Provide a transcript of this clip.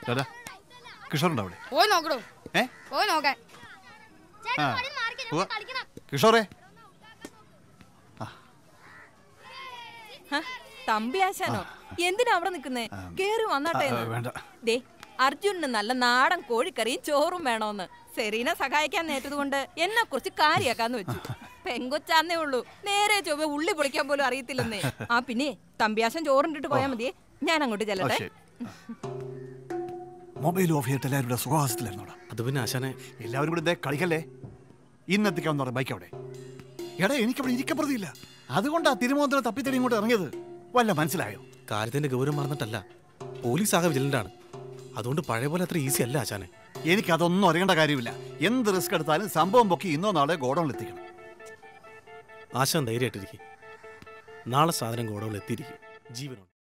ദാദാ കിഷോറുണ്ടോ അവിടെ പോയി നോക്കടോ ഏ പോയി നോക്കാൻ ആ ഉവ്വ. കിഷോറേ ഹ, തമ്പി ആശാനോ എന്തിനാ അവിടെ നിൽക്കുന്നേ കേറി വന്നാട്ടെ ആ, വേണ്ട ദേ അർജുനന് നല്ല നാടൻ കോഴിക്കറിയും ചോറും വേണോന്ന് സെറീനെ സഹായിക്കാൻ നേറ്റത് കൊണ്ട് എന്നെ കുറിച്ച് കാര്യാക്കാന്ന് വെച്ചു പെങ്കൊച്ചാന്നേ ഉള്ളൂ നേരെ ചൊവ്വ ഉള്ളി പൊളിക്കാൻ പോലും അറിയത്തില്ലെന്നേ ആ പിന്നെ തമ്പിയാശൻ ചോറിണ്ടിട്ട് പോയാ മതിയേ ഞാൻ അങ്ങോട്ട് ആ, ചെല്ലട്ടെ ശരി മൊബൈൽ ഓഫ് ചെയ്തിട്ട് എല്ലാവരും ഇവിടെ സുഖവാസത്തിലായിരുന്നോടാ അത് പിന്നെ ആശാനെ എല്ലാവരും കൂടി ഇതേ കളിക്കല്ലേ ഇന്നെത്തിക്കാമെന്ന് പറഞ്ഞ ബൈക്ക് അവിടെ എടാ എനിക്കവിടെ ഇരിക്കപ്പെടുത്തിയില്ല അതുകൊണ്ടാ തിരുമോന്തരം തപ്പിത്തടി ഇങ്ങോട്ട് ഇറങ്ങിയത് വല്ല മനസ്സിലായോ കാര്യത്തിന്റെ ഗൗരവം മറന്നിട്ടല്ല പോലീസ് ആകെ വിജിലൻ്റാണ് അതുകൊണ്ട് പഴയ പോലെ അത്ര ഈസി അല്ല ആശാനെ എനിക്കതൊന്നും അറിയേണ്ട കാര്യമില്ല എന്ത് റിസ്ക് എടുത്താലും സംഭവം പൊക്കി ഇന്നോ നാളെ ഗോഡൗണിൽ എത്തിക്കണം ആശാൻ ധൈര്യമായിട്ടിരിക്കും നാളെ സാധനം ഗോഡൗണിൽ എത്തിയിരിക്കും ജീവനുണ്ട്